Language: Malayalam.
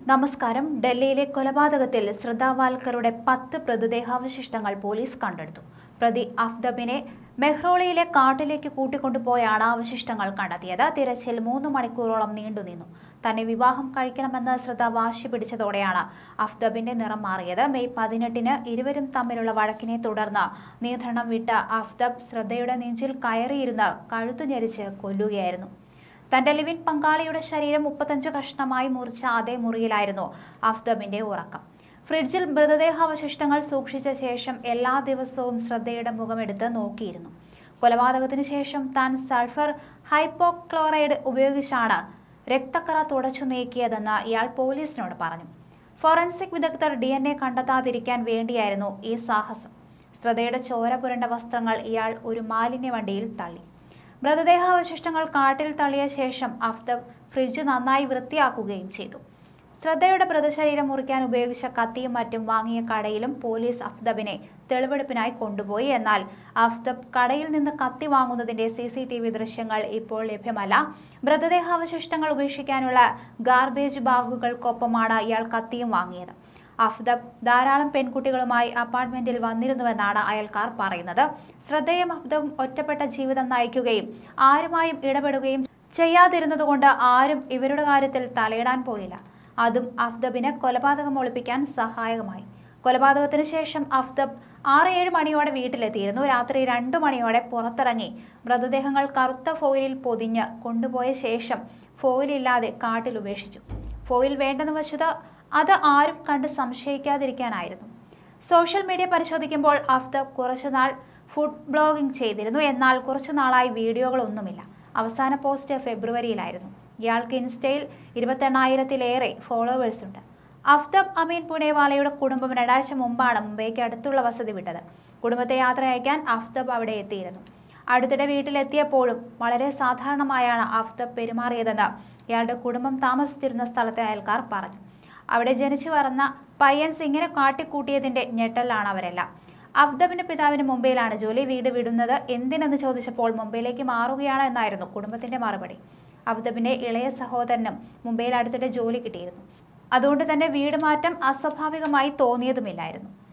നമസ്കാരം ഡൽഹിയിലെ കൊലപാതകത്തിൽ ശ്രദ്ധാവാൽക്കറുടെ പത്ത് മൃതദേഹാവശിഷ്ടങ്ങൾ പോലീസ് കണ്ടെടുത്തു പ്രതി അഫ്ദബിനെ മെഹ്റോളിയിലെ കാട്ടിലേക്ക് കൂട്ടിക്കൊണ്ടുപോയാണ് അവശിഷ്ടങ്ങൾ കണ്ടെത്തിയത് തിരച്ചിൽ മൂന്ന് മണിക്കൂറോളം നീണ്ടുനിന്നു തന്നെ വിവാഹം കഴിക്കണമെന്ന് ശ്രദ്ധ വാശി പിടിച്ചതോടെയാണ് അഫ്ദബിന്റെ നിറം മാറിയത് മെയ് പതിനെട്ടിന് ഇരുവരും തമ്മിലുള്ള വഴക്കിനെ തുടർന്ന് നിയന്ത്രണം വിട്ട അഫ്ദബ് ശ്രദ്ധയുടെ നെഞ്ചിൽ കയറിയിരുന്ന് കഴുത്തു ഞെരിച്ച് കൊല്ലുകയായിരുന്നു തന്റെ ലിവിൻ പങ്കാളിയുടെ ശരീരം മുപ്പത്തഞ്ച് കഷ്ണമായി മുറിച്ച അതേ മുറിയിലായിരുന്നു അഫ്ദബിന്റെ ഉറക്കം ഫ്രിഡ്ജിൽ മൃതദേഹാവശിഷ്ടങ്ങൾ സൂക്ഷിച്ച ശേഷം എല്ലാ ദിവസവും ശ്രദ്ധയുടെ മുഖമെടുത്ത് നോക്കിയിരുന്നു കൊലപാതകത്തിന് ശേഷം താൻ സൾഫർ ഹൈപ്പോക്ലോറൈഡ് ഉപയോഗിച്ചാണ് രക്തക്കറ തുടച്ചു നീക്കിയതെന്ന് ഇയാൾ പോലീസിനോട് പറഞ്ഞു ഫോറൻസിക് വിദഗ്ധർ ഡി എൻ എ കണ്ടെത്താതിരിക്കാൻ വേണ്ടിയായിരുന്നു ഈ സാഹസം ശ്രദ്ധയുടെ ചോര പുരണ്ട വസ്ത്രങ്ങൾ ഇയാൾ ഒരു മാലിന്യ വണ്ടിയിൽ തള്ളി മൃതദേഹാവശിഷ്ടങ്ങൾ കാട്ടിൽ തള്ളിയ ശേഷം അഫ്ദബ് ഫ്രിഡ്ജ് നന്നായി വൃത്തിയാക്കുകയും ചെയ്തു ശ്രദ്ധയുടെ മൃതശരീരം മുറിക്കാൻ ഉപയോഗിച്ച കത്തിയും മറ്റും വാങ്ങിയ കടയിലും പോലീസ് അഫ്ദബിനെ തെളിവെടുപ്പിനായി കൊണ്ടുപോയി എന്നാൽ അഫ്ദബ് കടയിൽ നിന്ന് കത്തി വാങ്ങുന്നതിന്റെ സി സി ടി വി ദൃശ്യങ്ങൾ ഇപ്പോൾ ലഭ്യമല്ല മൃതദേഹാവശിഷ്ടങ്ങൾ ഉപേക്ഷിക്കാനുള്ള ഗാർബേജ് ബാഗുകൾക്കൊപ്പമാണ് ഇയാൾ കത്തിയും വാങ്ങിയത് അഫ്ദബ് ധാരാളം പെൺകുട്ടികളുമായി അപ്പാർട്ട്മെന്റിൽ വന്നിരുന്നുവെന്നാണ് അയൽക്കാർ പറയുന്നത് ശ്രദ്ധയും അഫ്ദബും ഒറ്റപ്പെട്ട ജീവിതം നയിക്കുകയും ആരുമായും ഇടപെടുകയും ചെയ്യാതിരുന്നതുകൊണ്ട് ആരും ഇവരുടെ കാര്യത്തിൽ തലയിടാൻ പോയില്ല അതും അഫ്ദബിന് കൊലപാതകം ഒളിപ്പിക്കാൻ സഹായകമായി കൊലപാതകത്തിന് ശേഷം അഫ്ദബ് ആറ് ഏഴ് മണിയോടെ വീട്ടിലെത്തിയിരുന്നു രാത്രി രണ്ടു മണിയോടെ പുറത്തിറങ്ങി മൃതദേഹങ്ങൾ കറുത്ത ഫോയിലിൽ പൊതിഞ്ഞ് കൊണ്ടുപോയ ശേഷം ഫോയിലില്ലാതെ കാട്ടിൽ ഉപേക്ഷിച്ചു ഫോയിൽ വേണ്ടെന്ന് വച്ചത് അത് ആരും കണ്ട് സംശയിക്കാതിരിക്കാനായിരുന്നു സോഷ്യൽ മീഡിയ പരിശോധിക്കുമ്പോൾ അഫ്ദബ് കുറച്ചുനാൾ ഫുഡ് ബ്ലോഗിംഗ് ചെയ്തിരുന്നു എന്നാൽ കുറച്ചു നാളായി വീഡിയോകളൊന്നുമില്ല അവസാന പോസ്റ്റ് ഫെബ്രുവരിയിലായിരുന്നു ഇയാൾക്ക് ഇൻസ്റ്റയിൽ ഇരുപത്തെണ്ണായിരത്തിലേറെ ഫോളോവേഴ്സ് ഉണ്ട് അഫ്തബ് അമീൻ പുണേവാലയുടെ കുടുംബം രണ്ടാഴ്ച മുമ്പാണ് മുംബൈക്ക് അടുത്തുള്ള വസതി വിട്ടത് കുടുംബത്തെ യാത്ര അയക്കാൻ അഫ്തബ് അവിടെ എത്തിയിരുന്നു അടുത്തിടെ വീട്ടിലെത്തിയപ്പോഴും വളരെ സാധാരണമായാണ് അഫ്തബ് പെരുമാറിയതെന്ന് ഇയാളുടെ കുടുംബം താമസിച്ചിരുന്ന സ്ഥലത്തെ അയൽക്കാർ പറഞ്ഞു അവിടെ ജനിച്ചു വളർന്ന പയ്യൻസ് ഇങ്ങനെ കാട്ടിക്കൂട്ടിയതിന്റെ ഞെട്ടലാണ് അവരെല്ലാം അഫ്ദബിന്റെ പിതാവിന് മുംബൈയിലാണ് ജോലി വീട് വിടുന്നത് എന്തിനെന്ന് ചോദിച്ചപ്പോൾ മുംബൈയിലേക്ക് മാറുകയാണ് എന്നായിരുന്നു കുടുംബത്തിന്റെ മറുപടി അഫ്ദബിന്റെ ഇളയ സഹോദരനും മുംബൈയിൽ അടുത്തിടെ ജോലി കിട്ടിയിരുന്നു അതുകൊണ്ട് തന്നെ വീട് മാറ്റം അസ്വാഭാവികമായി തോന്നിയതുമില്ലായിരുന്നു